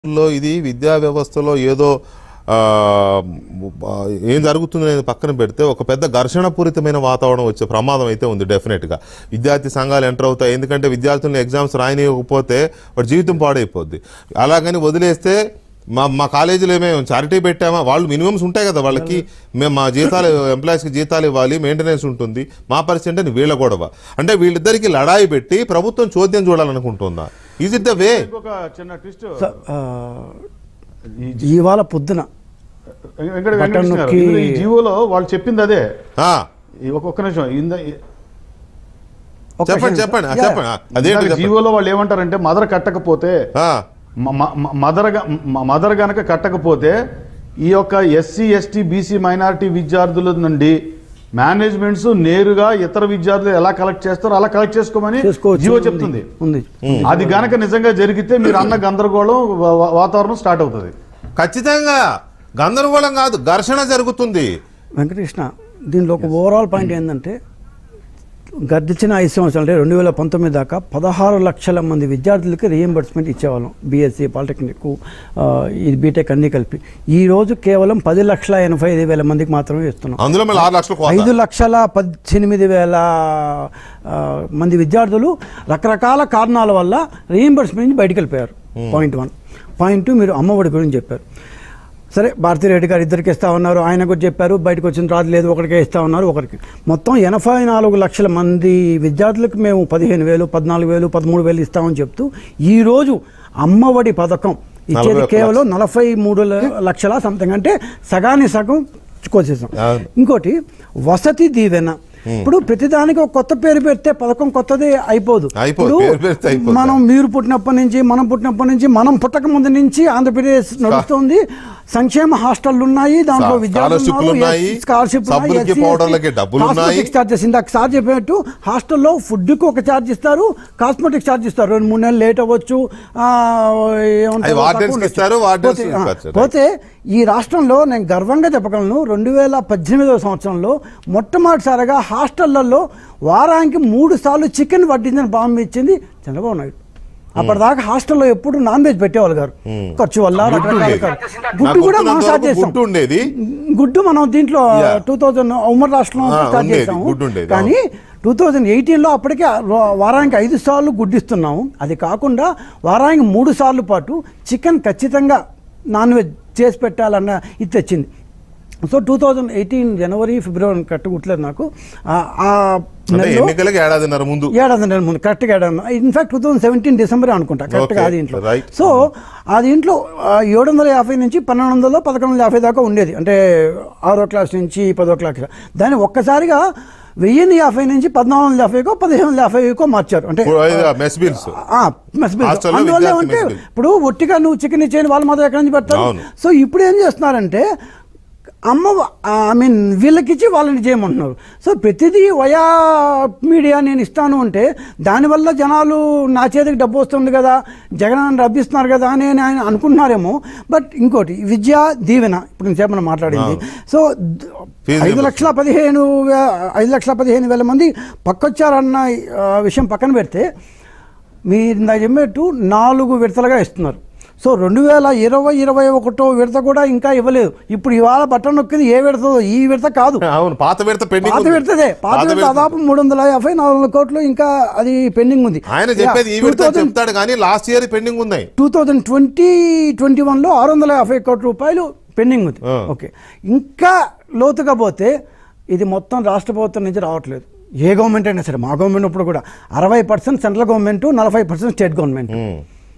లో ఇది విద్యా వ్యవస్థలో ఏదో ఆ, ఆ, ఏం జరుగుతుంది అనేది పక్కన పెడితే ఒక పెద్ద ఘర్షణపూరితమైన వాతావరణం వచ్చే ప్రమాదం అయితే ఉంది డెఫినెట్గా విద్యార్థి సంఘాలు ఎంటర్ అవుతాయి ఎందుకంటే విద్యార్థులను ఎగ్జామ్స్ రాయనివ్వకపోతే వాడి జీవితం పాడైపోద్ది అలాగని వదిలేస్తే మా మా కాలేజీలో మేము చారిటీ పెట్టామా వాళ్ళు మినిమమ్స్ ఉంటాయి కదా వాళ్ళకి మేము మా జీతాలు ఎంప్లాయీస్కి జీతాలు ఇవ్వాలి మెయింటెనెన్స్ ఉంటుంది మా పరిస్థితి అంటే వీళ్ళ గొడవ అంటే వీళ్ళిద్దరికి లడాయి పెట్టి ప్రభుత్వం చోద్యం చూడాలనుకుంటుందా ఈజ్ ఇట్ ద వే ఇంకొక చిన్న ట్విస్ట్ స- ఆ, ఇవాళ పొద్దున వెంకట వెంకటకృష్ణ గారు, నొక్కి- ఇందులో ఈ జీవోలో వాళ్ళు చెప్పింది అదే ఆ, ఈ ఒక్క ఒక్క నిమిషం ఇంద ఒక చెప్పండి నిమిషం. చెప్పండి ఆ, యా. చెప్పండి ఆ, అదేంటో ఇందాక చెప్పండి జీవోలో వాళ్ళు ఏమంటారంటే మదర్ కట్టకపోతే ఆ, మ- మ- మ- మదర్ గ- మ- మదర్ గనక కట్టకపోతే ఈ యొక్క ఎస్సీ ఎస్టీ బీసీ మైనారిటీ విద్యార్థుల నుండి మేనేజ్మెంట్స్ నేరుగా ఇతర విద్యార్థులు ఎలా కలెక్ట్ చేస్తారో అలా కలెక్ట్ చేసుకోమని చేసుకోవచ్చు జీవో ఉంది. చెప్తుంది ఉంది అది గనక నిజంగా జరిగితే మీరు అన్న గందరగోళం వా- వా- వాతావరణం స్టార్ట్ అవుతుంది ఖచ్చితంగా గందరగోళం కాదు ఘర్షణ జరుగుతుంది వెంకటకృష్ణ దీనిలో ఒక ఓవరాల్ పాయింట్ ఏంటంటే గడిచిన ఐదు సంవత్సరాలు అంటే రెండు వేల పంతొమ్మిది దాకా పదహారు లక్షల మంది విద్యార్థులకి రీఎంబర్స్మెంట్ ఇచ్చేవాళ్ళం బీఎస్సీ పాలిటెక్నిక్ ఆ, ఇది బీటెక్ అన్నీ కలిపి ఈ రోజు కేవలం పది లక్షల ఎనభై ఐదు వేల మందికి మాత్రమే ఇస్తున్నాం అందులో మళ్ళీ ఆరు లక్షలు కోత. ఐదు లక్షల పద్దెనిమిది వేల ఆ, మంది విద్యార్థులు రకరకాల కారణాల వల్ల రీఎంబర్స్మెంట్ నుంచి బయటికి వెళ్ళిపోయారు పాయింట్ వన్ పాయింట్ టూ మీరు అమ్మఒడి గురించి చెప్పారు సరే భారతిరెడ్డి గారు ఇద్దరికి ఇస్తా ఉన్నారు ఆయన కూడా చెప్పారు బయటకు వచ్చిన తర్వాత లేదు ఒకరికే ఇస్తా ఉన్నారు ఒకరికి మొత్తం ఎనభై నాలుగు లక్షల మంది విద్యార్థులకు మేము పదిహేను వేలు పద్నాలుగు వేలు పదమూడు వేలు ఇస్తామని చెప్తూ ఈరోజు అమ్మఒడి పథకం ఇచ్చేది నలభై ఒక్క కేవలం నలభై మూడు ల- లక్షల సంథింగ్ అంటే సగానికి సగం కోసేసాం అవును. ఇంకోటి వసతి దీవెన ఇప్పుడు ప్రతిదానికి ఒక కొత్త పేరు పెడితే పథకం కొత్తది అయిపోదు అయిపోదు. పేరు పెడితే అయిపోదు. మనం మీరు పుట్టినప్పటి నుంచి మనం పుట్టినప్పటి నుంచి మనం పుట్టక ముందు నుంచి ఆంధ్రప్రదేశ్ నడుస్తుంది సంక్షేమ హాస్టల్ ఉన్నాయి దాంట్లో స్కా- విద్యార్థులు స్కాలర్షిప్లు ఉన్నాయి. సబ్బులకి, పౌడర్లకి డబ్బులు ఉన్నాయి. చార్జెస్ ఇందాక సార్ చెప్పినట్టు హాస్టల్లో ఫుడ్కి ఒక ఛార్జ్ ఇస్తారు కాస్మెటిక్ ఛార్జ్ ఇస్తారు రెండు మూడు నెలలు లేట్ అవ్వచ్చు ఆ, ఏమంటారు, అవి వార్డెన్స్కి తక్కువ ఉండొచ్చు. ఇస్తారు, వార్డెన్స్ పోతే- ఆ, ఖర్చు. పోతే ఈ రాష్ట్రంలో నేను గర్వంగా చెప్పగలను రెండు వేల పద్దెనిమిదవ సంవత్సరంలో మొట్టమొదటిసారిగా హాస్టళ్లలో వారానికి మూడు సార్లు చికెన్ వడ్డించిన బాంబు ఇచ్చింది చంద్రబాబు నాయుడు అప్పటిదాకా హాస్టల్లో ఎప్పుడు నాన్ వెజ్ పెట్టేవాళ్ళు గారు ఖర్చు వల్ల గుడ్డు రకరకాల ఉండేది. ఖర్చు. నాకు గుడ్డు కూడా మనం గుర్తున్నంత స్టార్ట్ వరకు చేస్తాం గుడ్డు ఉండేది గుడ్డు మనం దీంట్లో Yeah. టూ థౌజండ్ ఉమ్మడి రాష్ట్రంలో ఆ, స్టార్ట్ ఉండేది, చేసాము గుడ్డు ఉండేది, కానీ టూ థౌజండ్ ఎయిటీన్లో అప్పటికే రో- వారానికి ఐదు సార్లు గుడ్డు ఇస్తున్నాము అది కాకుండా వారానికి మూడు సార్లు పాటు చికెన్ ఖచ్చితంగా నాన్ వెజ్ చేసి పెట్టాలన్న ఇది తెచ్చింది సో టూ థౌజండ్ ఎయిటీన్ జనవరి ఫిబ్రవరి కరెక్ట్ గుర్తులేదు నాకు ఆ- ఆ అంటే నెలలో ఎన్నికలకి ఏడాదిన్నర ముందు ఏడాది నెలల ముందు కరెక్ట్గా ఏడాది in fact two thousand seventeen December అనుకుంటా కరెక్ట్గా Okay, అది ఇంట్లో right. సో అది ఇంట్లో ఏడు వందల యాభై నుంచి పన్నెండు వందల పదకొండు వందల యాభై దాకా ఉండేది అంటే ఆరో క్లాస్ నుంచి పదో క్లాస్ దాన్ని ఒక్కసారిగా వెయ్యిన్ని యాభై నుంచి పద్నాలుగు వందల యాభైకో పదిహేను వందల యాభైకో మార్చారు అంటే ఇప్పుడు ఐదు మెస్ బిల్స్ ఆ, మెస్ బిల్. హాస్టల్లో అందువల్ల విద్యార్థి ఏమంటే మెస్ బిల్. ఇప్పుడు ఒట్టిగా నువ్వు చికెన్ ఇచ్చేయని వాళ్ళ మాత్రం ఎక్కడి నుంచి పెడతారు అవును. సో ఇప్పుడు ఏం చేస్తున్నారంటే అమ్మ ఐ మీన్ వీళ్ళకిచ్చి వాళ్ళని చేయమంటున్నారు సో ప్రతిదీ వయా మీడియా నేను ఇస్తాను అంటే దానివల్ల జనాలు నా చేతికి డబ్బు వస్తుంది కదా జగన్ రబ్బిస్తున్నారు కదా అని ఆయన అనుకుంటున్నారేమో బట్ ఇంకోటి విద్యా దీవెన ఇప్పుడు నేను చెప్పిన మాట్లాడింది సో ద- Fees ఐదు లక్షల పదిహేను వే- ఐదు లక్షల పదిహేను వేల మంది పక్కొచ్చారన్న ఆ, విషయం పక్కన పెడితే మీరు ఇందాక చెప్పినట్టు నాలుగు విడతలుగా ఇస్తున్నారు సో రెండు వేల ఇరవై ఇరవై ఒకటో విడత కూడా ఇంకా ఇవ్వలేదు ఇప్పుడు ఇవాళ బట్టన్ నొక్కింది ఏ విడత ఈ విడత కాదు అవును పాత విడత పెండింగ్ పాత విడతదే పాత విడత దాదాపు మూడు వందల యాభై నాలుగు వందల కోట్లు ఇంకా అది పెండింగ్ ఉంది ఆయన చెప్పేది ఈ విడత చెప్తాడు కానీ లాస్ట్ ఇయర్ పెండింగ్ ఉన్నాయి టూ థౌజండ్ ట్వంటీ ట్వంటీ వన్లో ఆరు వందల యాభై కోట్ల రూపాయలు పెండింగ్ ఉంది ఆ. ఓకే ఇంకా లోతుగా పోతే ఇది మొత్తం రాష్ట్ర ప్రభుత్వం నుంచి రావట్లేదు ఏ గవర్నమెంట్ అయినా సరే మా గవర్నమెంట్ ఇప్పుడు కూడా అరవై పర్సెంట్ సెంట్రల్ గవర్నమెంట్ నలభై percent state government um.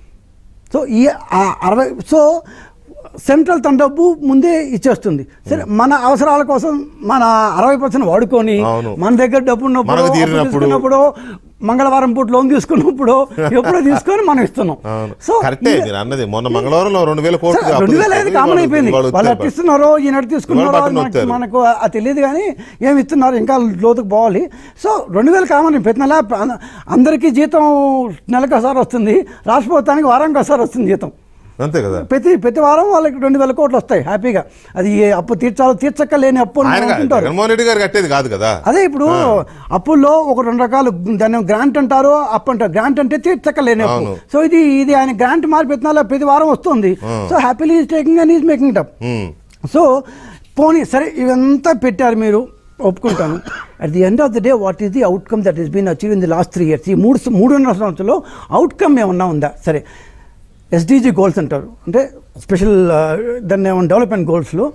So ఈ ఆ అరవై సో సెంట్రల్ తన డబ్బు ముందే ఇచ్చేస్తుంది సరే మన అవసరాల కోసం మన అరవై పర్సెంట్ వాడుకొని అవును. మన దగ్గర డబ్బు ఉన్నప్పుడు మనకు అప్పు తీరినప్పుడు. తీసుకున్నప్పుడు మంగళవారం పూట లోన్ తీసుకున్నప్పుడు ఎప్పుడో తీసుకొని మనం ఇస్తున్నాం అవును సో కరెక్టే మీరు అన్నది మొన్న మంగళవారం రెండు వేల కోట్లు సరే, రెండు వేల ఐదు కామన్ అయిపోయింది వాళ్ళు అట్టు ఇస్తున్నారో ఈనాడు తీసుకున్నారో ఇవాళ బటన్ మనకు- నొక్కారు. మనకు అది తెలియదు కానీ ఏమి ఇస్తున్నారు ఇంకా లోతుకు పోవాలి సో రెండు వేలు కామన్ ప్రతి నెల ప్ర- అందరికీ జీతం నెలకు ఒకసారి వస్తుంది రాష్ట్ర ప్రభుత్వానికి వారానికి ఒకసారి వస్తుంది జీతం అంతే కదా ప్రతి ప్రతి వారం వాళ్ళకి రెండు వేల కోట్లు వస్తాయి హ్యాపీగా అది ఏ అప్పు తీర్చాలో తీర్చక్క లేని అప్పు అని ఆయన అనుకుంటారు జగన్మోహన్ రెడ్డి గారు కట్టేది కాదు కదా అదే ఇప్పుడు అప్పుల్లో ఒక రెండు రకాలు దాన్ని గ్రాంట్ అంటారు అప్పు అంటారు గ్రాంట్ అంటే తీర్చక్కలేని అప్పు అవును. సో ఇది ఇది ఆయన గ్రాంట్ మార్పెత్తినాలో ప్రతి వారం వస్తుంది so happily is taking and is making up um. So పోనీ సరే ఇవంతా పెట్టారు మీరు ఒప్పుకుంటాను at the end of the day what is the outcome that is been achieve in the last three years ఈ మూడు మూడున్నర సంవత్సరంలో అవుట్కమ్ ఏమన్నా ఉందా సరే ఎస్డీజీ గోల్స్ అంటారు అంటే స్పెషల్ దాన్ని ఏమన్నా డెవలప్మెంట్ గోల్స్లో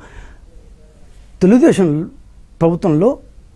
తెలుగుదేశం ప్రభుత్వంలో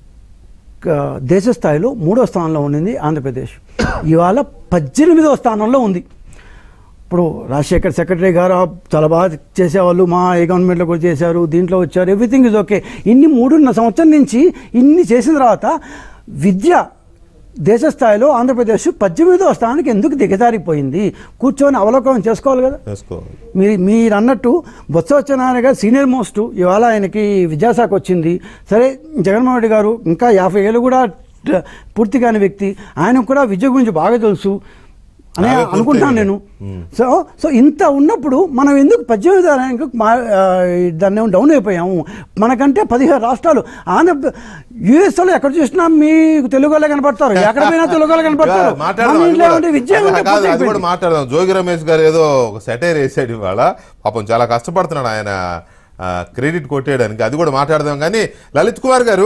ఆ, దేశ స్థాయిలో మూడో స్థానంలో ఉండింది ఆంధ్రప్రదేశ్ ఇవాళ పద్దెనిమిదవ స్థానంలో ఉంది ఇప్పుడు రాజశేఖర్ సెక్రటరీ గారు చాలా బాగా చేసేవాళ్ళు మా ఏ గవర్నమెంట్లో కూడా చేశారు దీంట్లో వచ్చారు ఎవ్రీథింగ్ ఇస్ ఓకే ఇన్ని మూడున్నర సంవత్సరం నుంచి ఇన్ని చేసిన తర్వాత విద్య దేశ స్థాయిలో ఆంధ్రప్రదేశ్ పద్దెనిమిదవ స్థానానికి ఎందుకు దిగజారిపోయింది కూర్చొని అవలోకనం చేసుకోవాలి కదా వేసుకోవాలి మీరు మీరు అన్నట్టు బొత్స సత్యనారాయణ గారు సీనియర్ మోస్ట్ ఇవాళ ఆయనకి విద్యాశాఖ వచ్చింది సరే జగన్మోహన్ రెడ్డి గారు ఇంకా యాభై ఏళ్ళు కూడా ట- పూర్తి కాని వ్యక్తి ఆయనకు కూడా విద్య గురించి బాగా తెలుసు అని బాగా పూర్తి అనుకుంటాను నేను సో సో ఇంత ఉన్నప్పుడు మనం ఎందుకు పద్దెనిమిది ర్యాంకు మా ఆ, దాన్ని ఏమో డౌన్ అయిపోయాము మనకంటే పదిహేను రాష్ట్రాలు ఆంధ్ర యుఎస్లో ఎక్కడ చూసినా మీకు తెలుగు వాళ్ళే కనపడతారు ఎక్కడ పోయినా తెలుగు వాళ్ళే కనపడతారు మాట్లాడదాం, మన అది ఇంట్లో కూడా- ఏమంటే విద్య అది ఉంటే కాదు, అది పూర్తి కూడా మాట్లాడదాం జోగి రమేష్ గారు ఏదో ఒక సెటైర్ వేసాడు ఇవాళ పాపం చాలా కష్టపడుతున్నాడు ఆయన క్రెడిట్ కొట్టేయడానికి అది కూడా మాట్లాడదాం కానీ లలిత్ కుమార్ గారు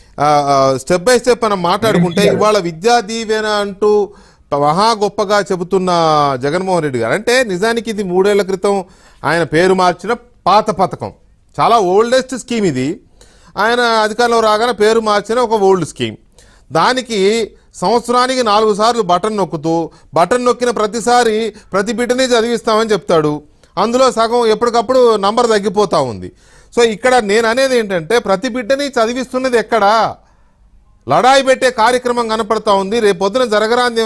స్టెప్ బై స్టెప్ మనం మాట్లాడుకుంటే ఇవాళ విద్యా దీవెన అంటూ మహా గొప్పగా చెబుతున్న జగన్మోహన్ రెడ్డి గారు అంటే నిజానికి ఇది మూడేళ్ల క్రితం ఆయన పేరు మార్చిన పాత పథకం చాలా ఓల్డెస్ట్ స్కీమ్ ఇది ఆయన అధికారంలో రాగానే పేరు మార్చిన ఒక ఓల్డ్ స్కీమ్ దానికి సంవత్సరానికి నాలుగు సార్లు బటన్ నొక్కుతూ బటన్ నొక్కిన ప్రతిసారి ప్రతి బిడ్డని చదివిస్తామని చెప్తాడు అందులో సగం ఎప్పటికప్పుడు నంబర్ తగ్గిపోతూ ఉంది సో ఇక్కడ నేను అనేది ఏంటంటే ప్రతి బిడ్డని చదివిస్తున్నది ఎక్కడా లడాయి పెట్టే కార్యక్రమం కనపడతా ఉంది రేపు పొద్దున జరగరాంది